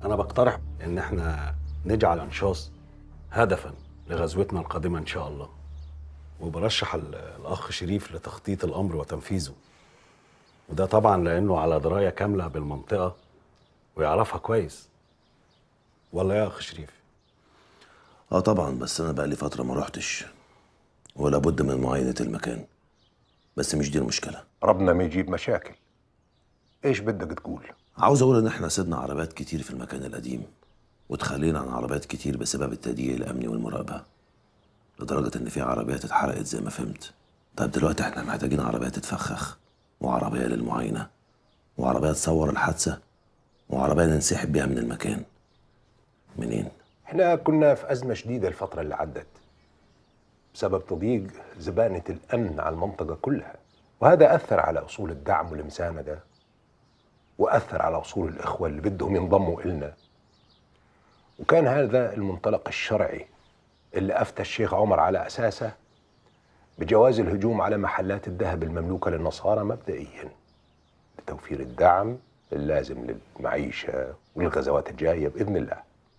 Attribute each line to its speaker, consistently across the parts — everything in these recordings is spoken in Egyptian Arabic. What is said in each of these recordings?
Speaker 1: انا بقترح ان احنا نجعل انشاص هدفا لغزوتنا القادمه ان شاء الله وبرشح ال- الاخ شريف لتخطيط الامر وتنفيذه وده طبعا لانه على درايه كامله بالمنطقه ويعرفها كويس ولا يا اخ شريف
Speaker 2: اه طبعا بس انا بقالي فتره ما رحتش ولا بد من معاينه المكان بس مش دي المشكله
Speaker 3: ربنا ما يجيب مشاكل ايش بدك تقول
Speaker 2: عاوز اقول ان احنا سيبنا عربات كتير في المكان القديم وتخلينا عن عربات كتير بسبب التضييق الامني والمراقبه لدرجه ان في عربيات اتحرقت زي ما فهمت طيب دلوقتي احنا محتاجين عربيات تتفخخ وعربيه للمعاينه وعربيه تصور الحادثه وعربيه ننسحب بيها من المكان منين
Speaker 3: احنا كنا في ازمه شديده الفتره اللي عدت بسبب تضييق زبانه الامن على المنطقه كلها وهذا اثر على اصول الدعم والمسانده واثر على اصول الاخوه اللي بدهم ينضموا النا وكان هذا المنطلق الشرعي اللي افتى الشيخ عمر على اساسه بجواز الهجوم على محلات الذهب المملوكه للنصارى مبدئيا لتوفير الدعم اللازم للمعيشه والغزوات الجايه باذن الله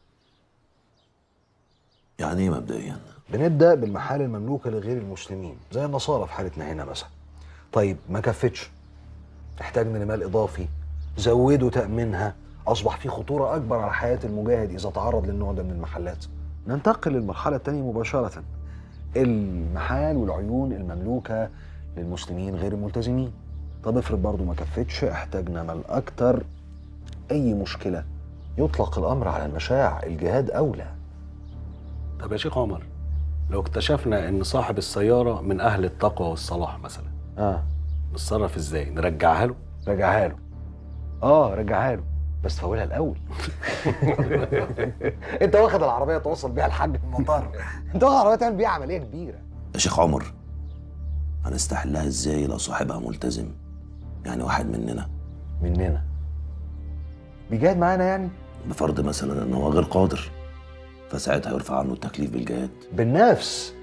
Speaker 2: يعني ايه مبدئيا
Speaker 4: بنبدا بالمحال المملوكه لغير المسلمين زي النصارى في حالتنا هنا مثلا طيب ما كفتش احتاجنا لمال اضافي زودوا تامينها اصبح في خطوره اكبر على حياه المجاهد اذا تعرض للنوع ده من المحلات ننتقل للمرحله الثانيه مباشره المحال والعيون المملوكه للمسلمين غير الملتزمين طب افرض برضو ما كفتش احتاجنا مال اكتر اي مشكله يطلق الامر على المشاع الجهاد اولى
Speaker 1: طب يا شيخ عمر لو اكتشفنا ان صاحب السياره من اهل التقوى والصلاح مثلا
Speaker 4: اه
Speaker 1: نتصرف ازاي نرجعها له
Speaker 4: رجعها له اه رجعها له بس فولها الاول انت واخد العربيه توصل بيها لحد المطار انت واخد العربيه تعمل بيها عمليه كبيره
Speaker 2: يا شيخ عمر هنستحلها ازاي لو صاحبها ملتزم يعني واحد مننا
Speaker 4: مننا بيجاهد معانا يعني
Speaker 2: بفرض مثلا ان هو غير قادر فساعتها يرفع عنه التكليف بالجهاد
Speaker 4: بالنفس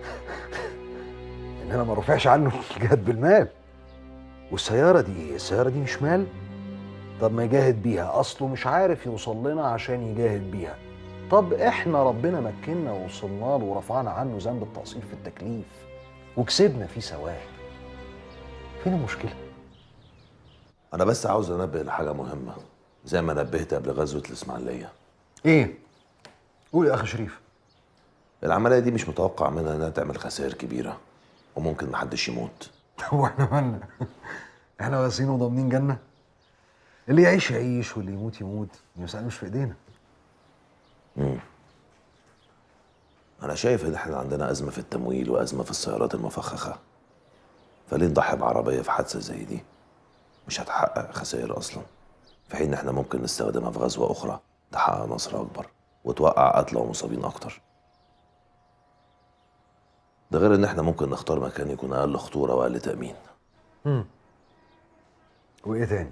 Speaker 4: انما ما رفعش عنه الجهاد بالمال والسياره دي السياره دي مش مال طب ما يجاهد بيها اصله مش عارف يوصل لنا عشان يجاهد بيها طب احنا ربنا مكنا ووصلنا له ورفعنا عنه ذنب التقصير في التكليف وكسبنا فيه ثواب فين المشكله
Speaker 2: انا بس عاوز انبه لحاجه مهمه زي ما نبهت قبل غزوه الاسماعيليه
Speaker 4: ايه قول يا اخي شريف
Speaker 2: العمليه دي مش متوقع منها انها تعمل خسائر كبيره وممكن محدش يموت
Speaker 4: هو احنا مالنا احنا واقفين وضامنين جنه اللي يعيش يعيش واللي يموت يموت المسألة مش في ايدينا
Speaker 2: انا شايف ان احنا عندنا ازمه في التمويل وازمه في السيارات المفخخه فليه نضحي بعربيه في حادثه زي دي مش هتحقق خسائر اصلا في حين احنا ممكن نستخدمها في غزوه اخرى تحقق نصر اكبر وتوقع قتلى ومصابين اكتر ده غير ان احنا ممكن نختار مكان يكون اقل خطوره واقل تامين
Speaker 4: وايه تاني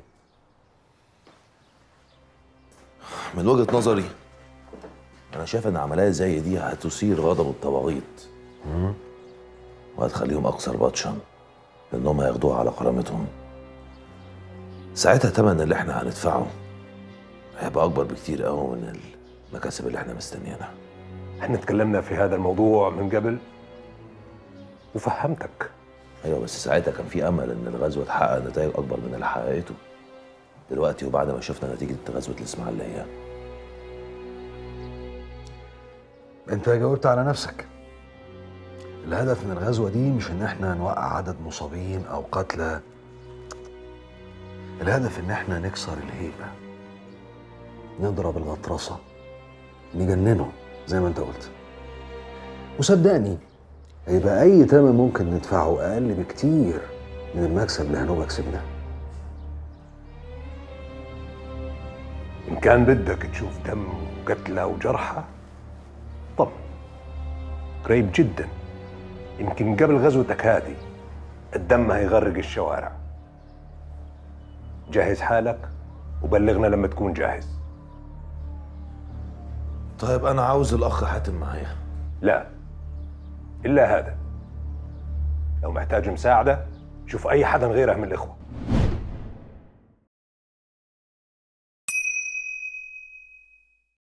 Speaker 2: من وجهه نظري انا شايف ان عمليه زي دي هتثير غضب الطواغيت وهتخليهم اكثر بطشا انهم هياخدوها على كرامتهم ساعتها تمن اللي احنا هندفعه هيبقى اكبر بكتير قوي من المكاسب اللي احنا مستنيينها
Speaker 3: احنا تكلمنا في هذا الموضوع من قبل وفهمتك
Speaker 2: ايوه بس ساعتها كان في امل ان الغزوه تحقق نتائج اكبر من اللي حققته دلوقتي وبعد ما شفنا نتيجه غزوه الاسماعيليه
Speaker 4: انت جاوبت على نفسك الهدف من الغزوة دي مش ان احنا نوقع عدد مصابين او قتلى الهدف ان احنا نكسر الهيبة نضرب الغطرسة نجننه زي ما انت قلت وصدقني هيبقى اي تمن ممكن ندفعه اقل بكتير من المكسب اللي هنبقى كسبناه
Speaker 3: ان كان بدك تشوف دم وقتلى وجرحى طب قريب جدا يمكن قبل غزوتك هذه الدم هيغرق الشوارع جهز حالك وبلغنا لما تكون جاهز
Speaker 2: طيب انا عاوز الاخ حاتم معايا
Speaker 3: لا إلا هذا لو محتاج مساعدة شوف أي حدا غيره من الإخوة